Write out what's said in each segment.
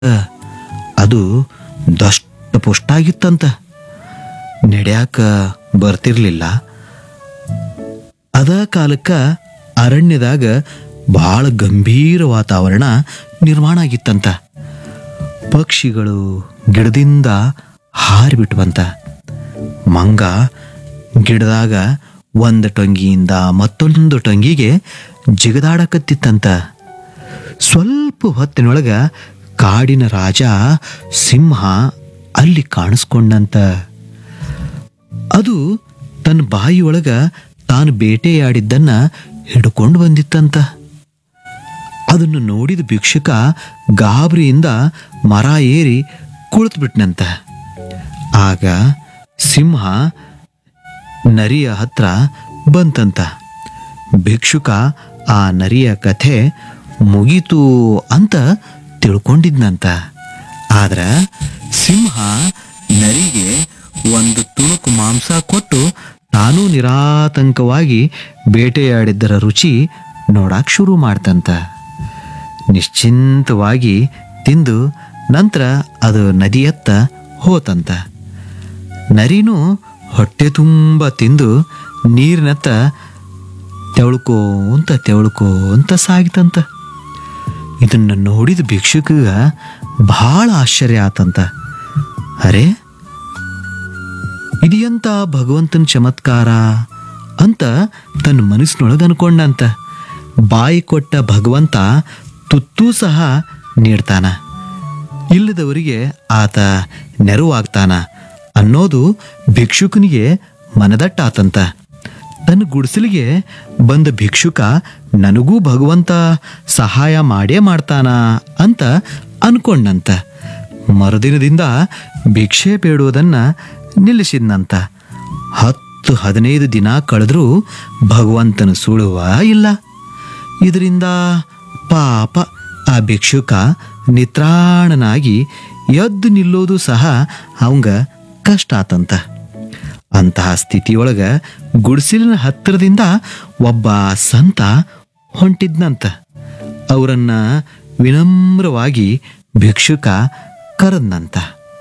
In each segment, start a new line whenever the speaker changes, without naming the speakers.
ಅದು ದಷ್ಟ ಪುಷ್ಟಾಗಿತ್ತಂತ ನಡೆಯಾಕ ಬರ್ತಿರ್ಲಿಲ್ಲ ಅದ ಕಾಲಕ್ಕ ಅರಣ್ಯದಾಗ ಬಹಳ ಗಂಭೀರ ವಾತಾವರಣ ನಿರ್ಮಾಣ ಆಗಿತ್ತಂತ ಪಕ್ಷಿಗಳು ಗಿಡದಿಂದ ಹಾರಿಬಿಟ್ವಂತ ಮಂಗ ಗಿಡದಾಗ ಒಂದು ಟೊಂಗಿಯಿಂದ ಮತ್ತೊಂದು ಟೊಂಗಿಗೆ ಜಿಗದಾಡಕತ್ತಿತ್ತಂತ ಸ್ವಲ್ಪ ಹೊತ್ತಿನೊಳಗ ಕಾಡಿನ ರಾಜ ಸಿಂಹ ಅಲ್ಲಿ ಕಾಣಿಸ್ಕೊಂಡಂತ ಅದು ತನ್ನ ಬಾಯಿಯೊಳಗ ತಾನು ಬೇಟೆಯಾಡಿದ್ದನ್ನ ಹಿಡ್ಕೊಂಡು ಬಂದಿತ್ತಂತ ಅದನ್ನು ನೋಡಿದ ಭಿಕ್ಷುಕ ಗಾಬರಿಯಿಂದ ಮರ ಏರಿ ಕುಳಿತುಬಿಟ್ನಂತ ಆಗ ಸಿಂಹ ನರಿಯ ಹತ್ರ ಬಂತಂತ ಭಿಕ್ಷುಕ ಆ ನರಿಯ ಕಥೆ ಮುಗೀತು ಅಂತ ತಿಳ್ಕೊಂಡಿದ್ನಂತ ಆದ್ರ ಸಿಂಹ ನರಿಗೆ ಒಂದು ತುಣುಕು ಮಾಂಸ ಕೊಟ್ಟು ತಾನೂ ನಿರಾತಂಕವಾಗಿ ಬೇಟೆಯಾಡಿದ್ದರ ರುಚಿ ನೋಡಾಕ್ ಶುರು ಮಾಡ್ತಂತ ನಿಶ್ಚಿಂತವಾಗಿ ತಿಂದು ನಂತರ ಅದು ನದಿಯತ್ತ ಹೋತಂತ ನರಿನೂ ಹೊಟ್ಟೆ ತುಂಬ ತಿಂದು ನೀರಿನತ್ತ ತೆವಳ್ಕೋಂತ ತೆವಳ್ಕೋಂತ ಸಾಗಿತಂತ ಇದನ್ನು ನೋಡಿದ ಭಿಕ್ಷುಕಗ ಬಹಳ ಆಶ್ಚರ್ಯ ಆತಂತ ಅರೆ ಇದೆಂತ ಭಗವಂತನ ಚಮತ್ಕಾರ ಅಂತ ತನ್ನ ಮನಸ್ಸಿನೊಳಗೆ ಅನ್ಕೊಂಡಂತ ಬಾಯಿ ಕೊಟ್ಟ ಭಗವಂತ ತುತ್ತೂ ಸಹ ನೀಡ್ತಾನ ಇಲ್ಲದವರಿಗೆ ಆತ ನೆರವಾಗ್ತಾನ ಅನ್ನೋದು ಭಿಕ್ಷುಕನಿಗೆ ಮನದಟ್ಟಾತಂತ ತನ್ನ ಗುಡಿಸಲಿಗೆ ಬಂದ ಭಿಕ್ಷುಕ ನನಗೂ ಭಗವಂತ ಸಹಾಯ ಮಾಡೇ ಮಾಡ್ತಾನ ಅಂತ ಅನ್ಕೊಂಡಂತ ಮರುದಿನದಿಂದ ಭಿಕ್ಷೆ ಬೇಡುವುದನ್ನ ನಿಲ್ಲಿಸಿದ್ನಂತ ಹತ್ತು ಹದಿನೈದು ದಿನ ಕಳೆದ್ರೂ ಭಗವಂತನ ಸುಳುವ ಇಲ್ಲ ಇದರಿಂದ ಪಾಪ ಆ ಭಿಕ್ಷುಕ ನಿತ್ರಾಣನಾಗಿ ಎದ್ದು ನಿಲ್ಲೋದು ಸಹ ಅವಂಗ ಕಷ್ಟ ಆತಂತ ಅಂತಹ ಸ್ಥಿತಿಯೊಳಗ ಗುಡಿಸಿಲಿನ ಹತ್ತಿರದಿಂದ ಒಬ್ಬ ಸಂತ ಹೊಂಟಿದ್ನಂತ ಅವರನ್ನ ವಿನಮ್ರವಾಗಿ ಭಿಕ್ಷುಕ ಕರೆದ್ನಂತ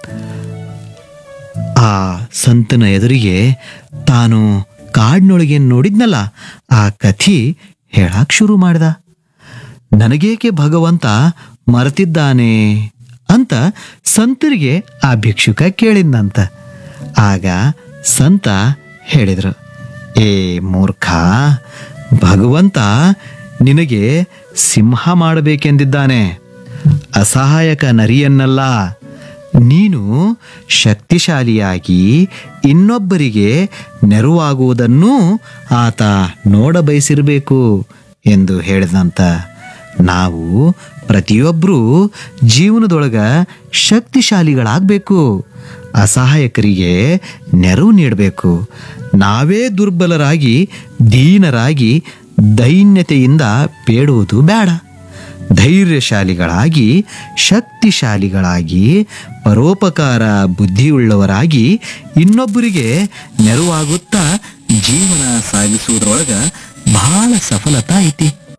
ಆ ಸಂತನ ಎದುರಿಗೆ ತಾನು ಕಾಡಿನೊಳಗೆ ನೋಡಿದ್ನಲ್ಲ ಆ ಕಥಿ ಹೇಳಕ್ ಶುರು ಮಾಡ್ದ ನನಗೇಕೆ ಭಗವಂತ ಮರೆತಿದ್ದಾನೆ ಅಂತ ಸಂತರಿಗೆ ಆ ಭಿಕ್ಷುಕ ಕೇಳಿದ್ನಂತ ಆಗ ಸಂತ ಹೇಳಿದ್ರು ಏ ಮೂರ್ಖ ಭಗವಂತ ನಿನಗೆ ಸಿಂಹ ಮಾಡಬೇಕೆಂದಿದ್ದಾನೆ ಅಸಹಾಯಕ ನರಿಯನ್ನಲ್ಲ ನೀನು ಶಕ್ತಿಶಾಲಿಯಾಗಿ ಇನ್ನೊಬ್ಬರಿಗೆ ನೆರವಾಗುವುದನ್ನು ಆತ ನೋಡ ಬಯಸಿರಬೇಕು ಎಂದು ಹೇಳಿದಂತ ನಾವು ಪ್ರತಿಯೊಬ್ಬರೂ ಜೀವನದೊಳಗ ಶಕ್ತಿಶಾಲಿಗಳಾಗಬೇಕು ಅಸಹಾಯಕರಿಗೆ ನೆರವು ನೀಡಬೇಕು ನಾವೇ ದುರ್ಬಲರಾಗಿ ದೀನರಾಗಿ ದೈನ್ಯತೆಯಿಂದ ಬೇಡುವುದು ಬೇಡ ಧೈರ್ಯಶಾಲಿಗಳಾಗಿ ಶಕ್ತಿಶಾಲಿಗಳಾಗಿ ಪರೋಪಕಾರ ಬುದ್ಧಿಯುಳ್ಳವರಾಗಿ ಇನ್ನೊಬ್ಬರಿಗೆ ನೆರವಾಗುತ್ತಾ ಜೀವನ ಸಾಗಿಸುವುದರೊಳಗ ಬಹಳ ಸಫಲತಾ ಐತಿ